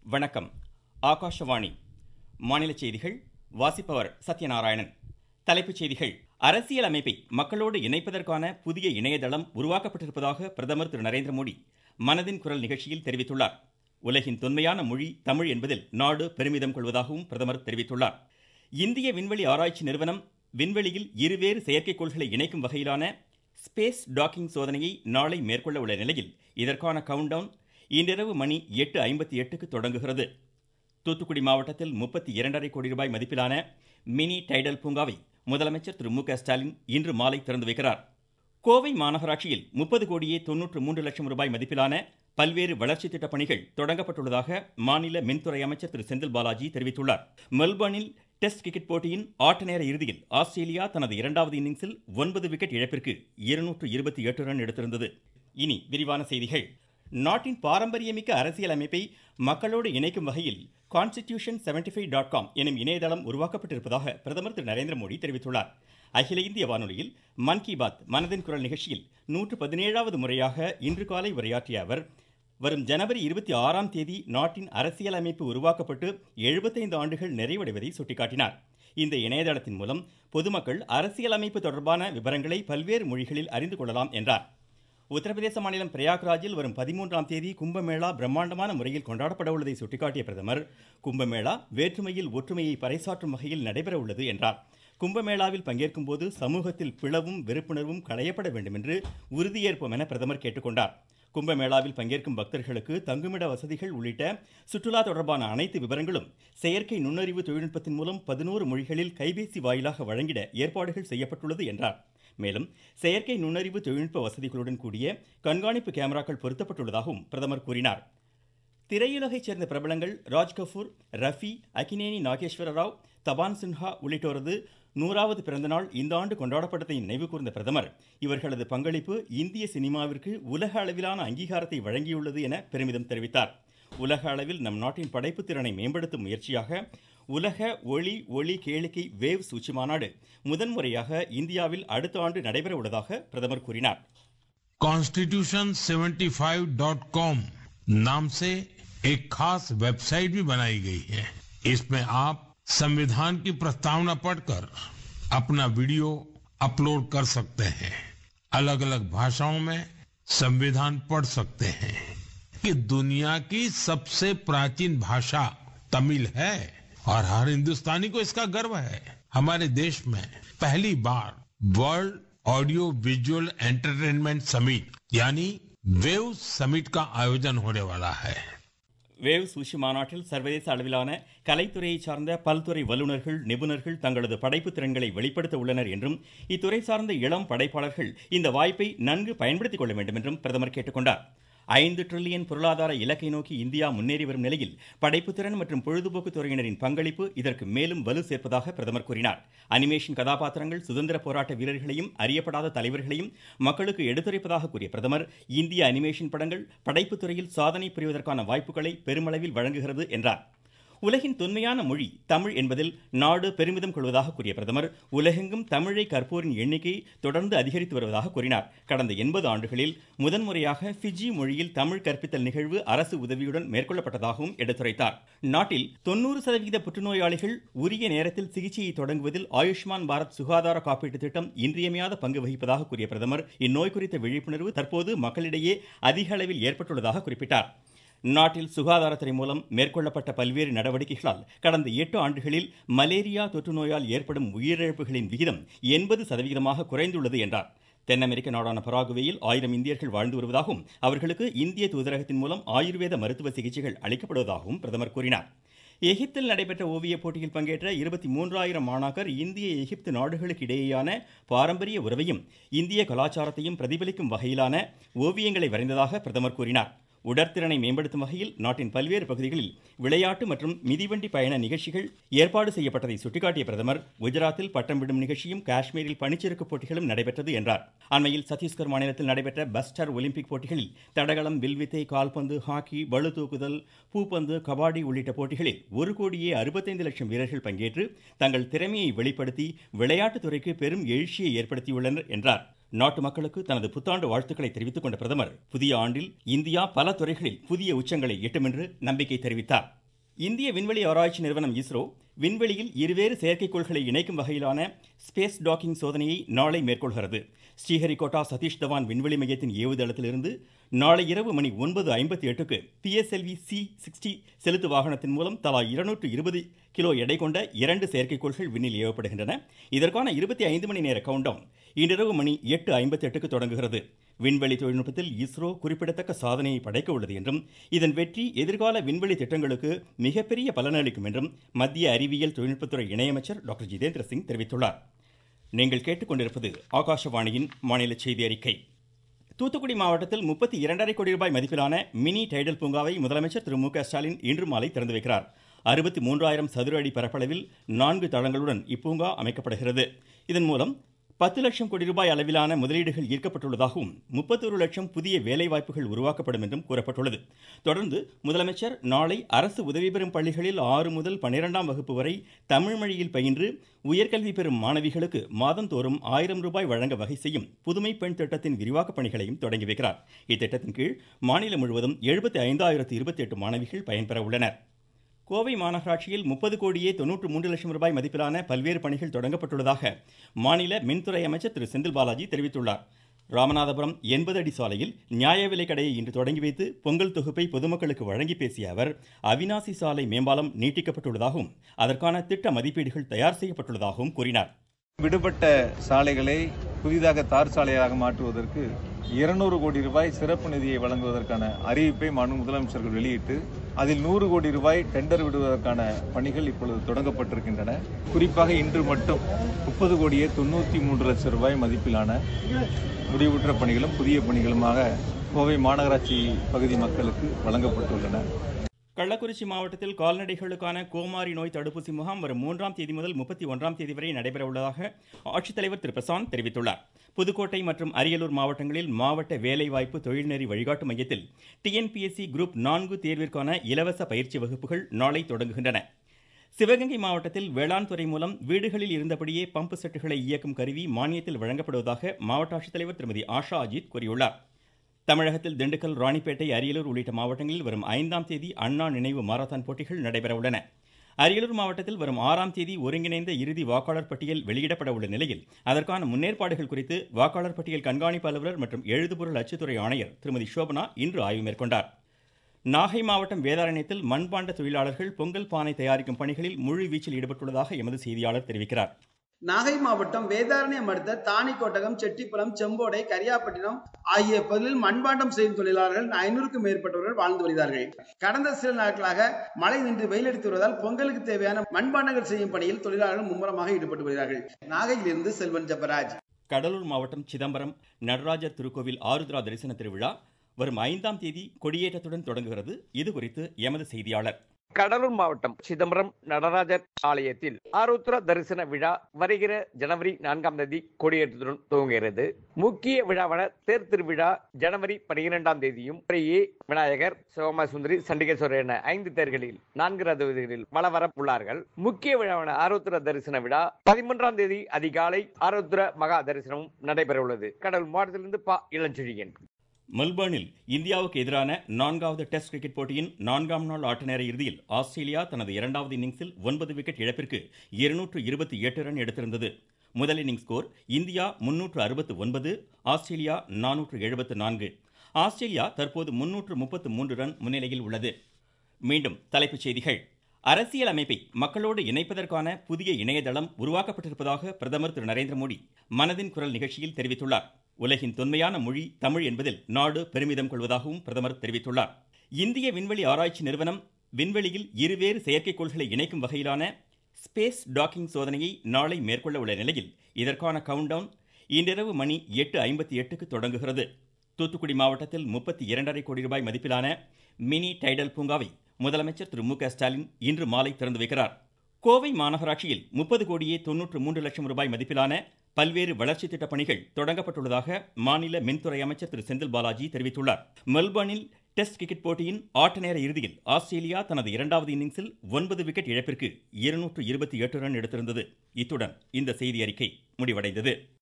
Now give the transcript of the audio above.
வணக்கம் ஆகாஷவாணி மாநில செய்திகள் வாசிப்பவர் சத்யநாராயணன் தலைப்புச் செய்திகள் அரசியல் அமைப்பை மக்களோடு இணைப்பதற்கான புதிய இணையதளம் உருவாக்கப்பட்டிருப்பதாக பிரதமர் திரு நரேந்திர மோடி மனதின் குரல் நிகழ்ச்சியில் தெரிவித்துள்ளார் உலகின் தொன்மையான மொழி தமிழ் என்பதில் நாடு பெருமிதம் கொள்வதாகவும் பிரதமர் தெரிவித்துள்ளார் இந்திய விண்வெளி ஆராய்ச்சி நிறுவனம் விண்வெளியில் இருவேறு செயற்கைக்கோள்களை இணைக்கும் வகையிலான ஸ்பேஸ் டாக்கிங் சோதனையை நாளை மேற்கொள்ள உள்ள நிலையில் இதற்கான கவுண்டவுன் இன்றிரவு மணி எட்டு ஐம்பத்தி எட்டுக்கு தொடங்குகிறது தூத்துக்குடி மாவட்டத்தில் முப்பத்தி இரண்டரை கோடி ரூபாய் மதிப்பிலான மினி டைடல் பூங்காவை முதலமைச்சர் திரு மு க ஸ்டாலின் இன்று மாலை திறந்து வைக்கிறார் கோவை மாநகராட்சியில் முப்பது கோடியே தொன்னூற்று மூன்று லட்சம் ரூபாய் மதிப்பிலான பல்வேறு வளர்ச்சி திட்ட பணிகள் தொடங்கப்பட்டுள்ளதாக மாநில மின்துறை அமைச்சர் திரு செந்தில் பாலாஜி தெரிவித்துள்ளார் மெல்பர்னில் டெஸ்ட் கிரிக்கெட் போட்டியின் ஆட்ட நேர இறுதியில் ஆஸ்திரேலியா தனது இரண்டாவது இன்னிங்ஸில் ஒன்பது விக்கெட் இழப்பிற்கு இருநூற்று இருபத்தி எட்டு ரன் எடுத்திருந்தது இனி விரிவான செய்திகள் நாட்டின் பாரம்பரியமிக்க அரசியல் அமைப்பை மக்களோடு இணைக்கும் வகையில் constitution seventy five dot com எனும் இணையதளம் உருவாக்கப்பட்டிருப்பதாக பிரதமர் திரு நரேந்திர மோடி தெரிவித்துள்ளார் அகில இந்திய வானொலியில் மன் கி பாத் மனதின் குரல் நிகழ்ச்சியில் நூற்று பதினேழாவது முறையாக இன்று காலை உரையாற்றிய அவர் வரும் ஜனவரி இருபத்தி ஆறாம் தேதி நாட்டின் அரசியல் அமைப்பு உருவாக்கப்பட்டு எழுபத்தைந்து ஆண்டுகள் நிறைவடைவதை சுட்டிக்காட்டினார் இந்த இணையதளத்தின் மூலம் பொதுமக்கள் அரசியல் அமைப்பு தொடர்பான விவரங்களை பல்வேறு மொழிகளில் அறிந்து கொள்ளலாம் என்றார் உத்தரப்பிரதேச மாநிலம் பிரயாக்ராஜில் வரும் பதிமூன்றாம் தேதி கும்பமேளா பிரம்மாண்டமான முறையில் கொண்டாடப்பட உள்ளதை சுட்டிக்காட்டிய பிரதமர் கும்பமேளா வேற்றுமையில் ஒற்றுமையை பறைசாற்றும் வகையில் நடைபெற உள்ளது என்றார் கும்பமேளாவில் பங்கேற்கும் போது சமூகத்தில் பிளவும் வெறுப்புணர்வும் களையப்பட வேண்டும் என்று உறுதியேற்போம் என பிரதமர் கேட்டுக்கொண்டார் கும்பமேளாவில் பங்கேற்கும் பக்தர்களுக்கு தங்குமிட வசதிகள் உள்ளிட்ட சுற்றுலா தொடர்பான அனைத்து விவரங்களும் செயற்கை நுண்ணறிவு தொழில்நுட்பத்தின் மூலம் பதினோரு மொழிகளில் கைபேசி வாயிலாக வழங்கிட ஏற்பாடுகள் செய்யப்பட்டுள்ளது என்றார் மேலும் செயற்கை நுண்ணறிவு தொழில்நுட்ப வசதிகளுடன் கூடிய கண்காணிப்பு கேமராக்கள் பொருத்தப்பட்டுள்ளதாகவும் பிரதமர் கூறினார் திரையுலகைச் சேர்ந்த பிரபலங்கள் ராஜ் கபூர் ரஃபி அகினேனி நாகேஸ்வர ராவ் தபான் சின்ஹா உள்ளிட்டோரது நூறாவது பிறந்தநாள் இந்த ஆண்டு கொண்டாடப்பட்டதை நினைவு கூர்ந்த பிரதமர் இவர்களது பங்களிப்பு இந்திய சினிமாவிற்கு உலக அளவிலான அங்கீகாரத்தை வழங்கியுள்ளது என பெருமிதம் தெரிவித்தார் உலக அளவில் நம் நாட்டின் படைப்பு திறனை மேம்படுத்தும் முயற்சியாக உலக ஒளி ஒளி கேளிக்கை வேவ்ஸ் உச்சி மாநாடு முதன்முறையாக இந்தியாவில் அடுத்த ஆண்டு நடைபெற உள்ளதாக பிரதமர் கூறினார் कॉन्स्टिट्यूशन 75.com नाम से एक खास वेबसाइट भी बनाई गई है इसमें आप संविधान की प्रस्तावना पढ़कर अपना वीडियो अपलोड कर सकते हैं अलग अलग भाषाओं में संविधान पढ़ सकते हैं कि दुनिया की सबसे प्राचीन भाषा तमिल है और हर हिंदुस्तानी को इसका गर्व है हमारे देश में पहली बार world audio visual entertainment summit यानी वेव समिट का आयोजन होने वाला है வேவ்ஸ் உச்சி மாநாட்டில் சர்வதேச அளவிலான கலைத்துறையை சார்ந்த பல்துறை வல்லுநர்கள் நிபுணர்கள் தங்களது படைப்பு திறன்களை வெளிப்படுத்த உள்ளனர் என்றும் இத்துறை சார்ந்த இளம் படைப்பாளர்கள் இந்த வாய்ப்பை நன்கு பயன்படுத்திக் கொள்ள வேண்டும் என்றும் பிரதமர் கேட்டுக்கொண்டார் ஐந்து டிரில்லியன் பொருளாதார இலக்கை நோக்கி இந்தியா முன்னேறி வரும் நிலையில் படைப்புத்திறன் மற்றும் பொழுதுபோக்கு துறையினரின் பங்களிப்பு இதற்கு மேலும் வலு சேர்ப்பதாக பிரதமர் கூறினார் அனிமேஷன் கதாபாத்திரங்கள் சுதந்திர போராட்ட வீரர்களையும் அறியப்படாத தலைவர்களையும் மக்களுக்கு எடுத்துரைப்பதாக கூறிய பிரதமர் இந்திய அனிமேஷன் படங்கள் படைப்புத் துறையில் சாதனை புரிவதற்கான வாய்ப்புகளை பெருமளவில் வழங்குகிறது என்றார் உலகின் தொன்மையான மொழி தமிழ் என்பதில் நாடு பெருமிதம் கொள்வதாக கூறிய பிரதமர் உலகெங்கும் தமிழை கற்போரின் எண்ணிக்கை தொடர்ந்து அதிகரித்து வருவதாக கூறினார் கடந்த எண்பது ஆண்டுகளில் முதன்முறையாக ஃபிஜி மொழியில் தமிழ் கற்பித்தல் நிகழ்வு அரசு உதவியுடன் மேற்கொள்ளப்பட்டதாகவும் எடுத்துரைத்தார் நாட்டில் தொண்ணூறு சதவிகித புற்றுநோயாளிகள் உரிய நேரத்தில் சிகிச்சையை தொடங்குவதில் ஆயுஷ்மான் பாரத் சுகாதார காப்பீட்டு திட்டம் இன்றியமையாத பங்கு வகிப்பதாக கூறிய பிரதமர் இந்நோய் குறித்த விழிப்புணர்வு தற்போது மக்களிடையே அதிக அளவில் ஏற்பட்டுள்ளதாக குறிப்பிட்டார் நாட்டில் சுகாதாரத்துறை மூலம் மேற்கொள்ளப்பட்ட பல்வேறு நடவடிக்கைகளால் கடந்த எட்டு ஆண்டுகளில் மலேரியா தொற்று நோயால் ஏற்படும் உயிரிழப்புகளின் விகிதம் எண்பது சதவிகிதமாக குறைந்துள்ளது என்றார் தென் அமெரிக்க நாடான பராகுவேயில் ஆயிரம் இந்தியர்கள் வாழ்ந்து வருவதாகவும் அவர்களுக்கு இந்திய தூதரகத்தின் மூலம் ஆயுர்வேத மருத்துவ சிகிச்சைகள் அளிக்கப்படுவதாகவும் பிரதமர் கூறினார் எகிப்தில் நடைபெற்ற ஓவியப் போட்டியில் பங்கேற்ற இருபத்தி மூன்றாயிரம் மாணாக்கர் இந்திய எகிப்து நாடுகளுக்கு இடையேயான பாரம்பரிய உறவையும் இந்திய கலாச்சாரத்தையும் பிரதிபலிக்கும் வகையிலான ஓவியங்களை வரைந்ததாக பிரதமர் கூறினார் உடற்திறனை மேம்படுத்தும் வகையில் நாட்டின் பல்வேறு பகுதிகளில் விளையாட்டு மற்றும் மிதிவண்டி பயண நிகழ்ச்சிகள் ஏற்பாடு செய்யப்பட்டதை சுட்டிக்காட்டிய பிரதமர் குஜராத்தில் பட்டம் விடும் நிகழ்ச்சியும் காஷ்மீரில் பனிச்சறுக்கு போட்டிகளும் நடைபெற்றது என்றார் அண்மையில் சத்தீஸ்கர் மாநிலத்தில் நடைபெற்ற பஸ்டர் ஒலிம்பிக் போட்டிகளில் தடகளம் வில்வித்தை கால்பந்து ஹாக்கி பளு தூக்குதல் பூப்பந்து கபாடி உள்ளிட்ட போட்டிகளில் ஒரு கோடியே அறுபத்தைந்து லட்சம் வீரர்கள் பங்கேற்று தங்கள் திறமையை வெளிப்படுத்தி விளையாட்டுத் துறைக்கு பெரும் எழுச்சியை ஏற்படுத்தியுள்ளனர் என்றார் நாட்டு மக்களுக்கு தனது புத்தாண்டு வாழ்த்துக்களை தெரிவித்துக் கொண்ட பிரதமர் புதிய ஆண்டில் இந்தியா பல துறைகளில் புதிய உச்சங்களை எட்டும் என்று நம்பிக்கை தெரிவித்தார் இந்திய விண்வெளி ஆராய்ச்சி நிறுவனம் இஸ்ரோ விண்வெளியில் இருவேறு செயற்கைக்கோள்களை இணைக்கும் வகையிலான ஸ்பேஸ் டாக்கிங் சோதனையை நாளை மேற்கொள்கிறது ஸ்ரீஹரிகோட்டா சதீஷ் தவான் விண்வெளி மையத்தின் ஏவுதளத்திலிருந்து நாளை இரவு மணி ஒன்பது ஐம்பத்தி எட்டுக்கு பிஎஸ்எல்வி சி சிக்ஸ்டி செலுத்து வாகனத்தின் மூலம் தலா இருநூற்று இருபது கிலோ எடை கொண்ட இரண்டு செயற்கைக்கோள்கள் விண்ணில் ஏவப்படுகின்றன இதற்கான இருபத்தி ஐந்து மணி நேர கவுண்டவுன் இன்றிரவு மணி எட்டு ஐம்பத்தி எட்டுக்கு தொடங்குகிறது விண்வெளி தொழில்நுட்பத்தில் இஸ்ரோ குறிப்பிடத்தக்க சாதனையை படைக்க உள்ளது என்றும் இதன் வெற்றி எதிர்கால விண்வெளி திட்டங்களுக்கு மிகப்பெரிய பலனளிக்கும் என்றும் மத்திய அறிவியல் தொழில்நுட்பத்துறை இணையமைச்சர் டாக்டர் ஜிதேந்திர சிங் தெரிவித்துள்ளார் நீங்கள் கேட்டுக்கொண்டிருப்பது ஆகாஷவாணியின் மாநில செய்தி அறிக்கை தூத்துக்குடி மாவட்டத்தில் முப்பத்தி இரண்டரை கோடி ரூபாய் மதிப்பிலான மினி டைடல் பூங்காவை முதலமைச்சர் திரு மு க ஸ்டாலின் இன்று மாலை திறந்து வைக்கிறார் அறுபத்தி மூன்றாயிரம் சதுர அடி பரப்பளவில் நான்கு தளங்களுடன் இப்பூங்கா அமைக்கப்படுகிறது இதன் மூலம் பத்து லட்சம் கோடி ரூபாய் அளவிலான முதலீடுகள் ஈர்க்கப்பட்டுள்ளதாகவும் முப்பத்தொரு லட்சம் புதிய வேலைவாய்ப்புகள் உருவாக்கப்படும் என்றும் கூறப்பட்டுள்ளது தொடர்ந்து முதலமைச்சர் நாளை அரசு உதவி பெறும் பள்ளிகளில் ஆறு முதல் பன்னிரெண்டாம் வகுப்பு வரை தமிழ் மொழியில் பயின்று உயர்கல்வி பெறும் மாணவிகளுக்கு மாதந்தோறும் ஆயிரம் ரூபாய் வழங்க வகை செய்யும் புதுமை பெண் திட்டத்தின் விரிவாக்கப் பணிகளையும் தொடங்கி வைக்கிறார் இத்திட்டத்தின் கீழ் மாநிலம் முழுவதும் எழுபத்தி ஐந்தாயிரத்து இருபத்தி எட்டு மாணவிகள் பயன்பெற உள்ளனர் கோவை மாநகராட்சியில் முப்பது கோடியே தொன்னூற்று மூன்று லட்சம் ரூபாய் மதிப்பிலான பல்வேறு பணிகள் தொடங்கப்பட்டுள்ளதாக மாநில மின்துறை அமைச்சர் திரு செந்தில் பாலாஜி தெரிவித்துள்ளார் ராமநாதபுரம் எண்பது அடி சாலையில் நியாய விலை கடையை இன்று தொடங்கி வைத்து பொங்கல் தொகுப்பை பொதுமக்களுக்கு வழங்கி பேசிய அவர் அவினாசி சாலை மேம்பாலம் நீட்டிக்கப்பட்டுள்ளதாகவும் அதற்கான திட்ட மதிப்பீடுகள் தயார் செய்யப்பட்டுள்ளதாகவும் கூறினார் விடுபட்ட சாலைகளை புதிதாக தார் சாலையாக மாற்றுவதற்கு இருநூறு கோடி ரூபாய் சிறப்பு நிதியை வழங்குவதற்கான அறிவிப்பை மாண்பு முதலமைச்சர்கள் வெளியிட்டு அதில் நூறு கோடி ரூபாய் டெண்டர் விடுவதற்கான பணிகள் இப்பொழுது தொடங்கப்பட்டிருக்கின்றன குறிப்பாக இன்று மட்டும் முப்பது கோடியே தொண்ணூற்றி மூன்று லட்சம் ரூபாய் மதிப்பிலான முடிவுற்ற பணிகளும் புதிய பணிகளுமாக கோவை மாநகராட்சி பகுதி மக்களுக்கு வழங்கப்பட்டுள்ளன கள்ளக்குறிச்சி மாவட்டத்தில் கால்நடைகளுக்கான கோமாரி நோய் தடுப்பூசி முகாம் வரும் மூன்றாம் தேதி முதல் முப்பத்தி ஒன்றாம் தேதி வரை நடைபெற உள்ளதாக ஆட்சித்தலைவர் திரு பிரசாந்த் தெரிவித்துள்ளார் புதுக்கோட்டை மற்றும் அரியலூர் மாவட்டங்களில் மாவட்ட வேலைவாய்ப்பு தொழில்நெறி வழிகாட்டு மையத்தில் டிஎன்பிஎஸ்சி குரூப் நான்கு தேர்விற்கான இலவச பயிற்சி வகுப்புகள் நாளை தொடங்குகின்றன சிவகங்கை மாவட்டத்தில் வேளாண் துறை மூலம் வீடுகளில் இருந்தபடியே பம்பு செட்டுகளை இயக்கும் கருவி மானியத்தில் வழங்கப்படுவதாக மாவட்ட ஆட்சித்தலைவர் திருமதி ஆஷா அஜித் கூறியுள்ளார் தமிழகத்தில் திண்டுக்கல் ராணிப்பேட்டை அரியலூர் உள்ளிட்ட மாவட்டங்களில் வரும் ஐந்தாம் தேதி அண்ணா நினைவு மாரத்தான் போட்டிகள் நடைபெற உள்ளன அரியலூர் மாவட்டத்தில் வரும் ஆறாம் தேதி ஒருங்கிணைந்த இறுதி வாக்காளர் பட்டியல் வெளியிடப்பட உள்ள நிலையில் அதற்கான முன்னேற்பாடுகள் குறித்து வாக்காளர் பட்டியல் கண்காணிப்பு அலுவலர் மற்றும் எழுதுபொருள் அச்சுத்துறை ஆணையர் திருமதி சோபனா இன்று ஆய்வு மேற்கொண்டார் நாகை மாவட்டம் வேதாரண்யத்தில் மண்பாண்ட தொழிலாளர்கள் பொங்கல் பானை தயாரிக்கும் பணிகளில் முழு வீச்சில் ஈடுபட்டுள்ளதாக எமது செய்தியாளர் தெரிவிக்கிறார் நாகை மாவட்டம் வேதாரண்யம் அடுத்த தாணிக்கோட்டகம் செட்டிப்புலம் செம்போடை கரியாப்பட்டினம் ஆகிய பகுதிகளில் மண்பாண்டம் செய்யும் தொழிலாளர்கள் ஐநூறுக்கும் மேற்பட்டவர்கள் வாழ்ந்து வருகிறார்கள் கடந்த சில நாட்களாக மழை நின்று வெயிலடித்து வருவதால் பொங்கலுக்கு தேவையான மண்பாண்டங்கள் செய்யும் பணியில் தொழிலாளர்கள் மும்முரமாக ஈடுபட்டு வருகிறார்கள் நாகையிலிருந்து செல்வன் ஜபராஜ் கடலூர் மாவட்டம் சிதம்பரம் நடராஜர் திருக்கோவில் ஆருத்ரா தரிசன திருவிழா வரும் ஐந்தாம் தேதி கொடியேற்றத்துடன் தொடங்குகிறது இது குறித்து எமது செய்தியாளர் கடலூர் மாவட்டம் சிதம்பரம் நடராஜர் ஆலயத்தில் ஆருத்ரா தரிசன விழா வருகிற ஜனவரி நான்காம் தேதி கொடியேற்றத்துடன் துவங்குகிறது முக்கிய விழாவான தேர் திருவிழா ஜனவரி பனிரெண்டாம் தேதியும் பிறையே விநாயகர் சோமசுந்தரி சண்டிகேஸ்வரர் என ஐந்து தேர்களில் நான்கு ரதவீதிகளில் வளவர உள்ளார்கள் முக்கிய விழாவான ஆருத்ரா தரிசன விழா பதிமூன்றாம் தேதி அதிகாலை ஆருத்ரா மகா தரிசனமும் நடைபெற உள்ளது கடலூர் மாவட்டத்திலிருந்து பா இளஞ்செழியன் மெல்பர்னில் இந்தியாவுக்கு எதிரான நான்காவது டெஸ்ட் கிரிக்கெட் போட்டியின் நான்காம் நாள் ஆட்ட நேர இறுதியில் ஆஸ்திரேலியா தனது இரண்டாவது இன்னிங்ஸில் ஒன்பது விக்கெட் இழப்பிற்கு இருநூற்று இருபத்தி எட்டு ரன் எடுத்திருந்தது முதல் இன்னிங்ஸ் ஸ்கோர் இந்தியா முன்னூற்று அறுபத்து ஒன்பது ஆஸ்திரேலியா நானூற்று எழுபத்து நான்கு ஆஸ்திரேலியா தற்போது முன்னூற்று முப்பத்து மூன்று ரன் முன்னிலையில் உள்ளது மீண்டும் தலைப்புச் செய்திகள் அரசியல் அமைப்பை மக்களோடு இணைப்பதற்கான புதிய இணையதளம் உருவாக்கப்பட்டிருப்பதாக பிரதமர் திரு நரேந்திர மோடி மனதின் குரல் நிகழ்ச்சியில் தெரிவித்துள்ளார் உலகின் தொன்மையான மொழி தமிழ் என்பதில் நாடு பெருமிதம் கொள்வதாகவும் பிரதமர் தெரிவித்துள்ளார் இந்திய விண்வெளி ஆராய்ச்சி நிறுவனம் விண்வெளியில் இருவேறு செயற்கைக்கோள்களை இணைக்கும் வகையிலான ஸ்பேஸ் டாக்கிங் சோதனையை நாளை மேற்கொள்ள உள்ள நிலையில் இதற்கான கவுண்டவுன் இன்றிரவு மணி எட்டு ஐம்பத்தி எட்டுக்கு தொடங்குகிறது தூத்துக்குடி மாவட்டத்தில் முப்பத்தி இரண்டரை கோடி ரூபாய் மதிப்பிலான மினி டைடல் பூங்காவை முதலமைச்சர் திரு மு க ஸ்டாலின் இன்று மாலை திறந்து வைக்கிறார் கோவை மாநகராட்சியில் முப்பது கோடியே தொன்னூற்று மூன்று லட்சம் ரூபாய் மதிப்பிலான பல்வேறு வளர்ச்சி திட்ட பணிகள் தொடங்கப்பட்டுள்ளதாக மாநில மின்துறை அமைச்சர் திரு செந்தில் பாலாஜி தெரிவித்துள்ளார் மெல்பர்னில் டெஸ்ட் கிரிக்கெட் போட்டியின் ஆட்ட நேர இறுதியில் ஆஸ்திரேலியா தனது இரண்டாவது இன்னிங்ஸில் ஒன்பது விக்கெட் இழப்பிற்கு இருநூற்று இருபத்தி எட்டு ரன் எடுத்திருந்தது இத்துடன் இந்த செய்தி அறிக்கை முடிவடைந்தது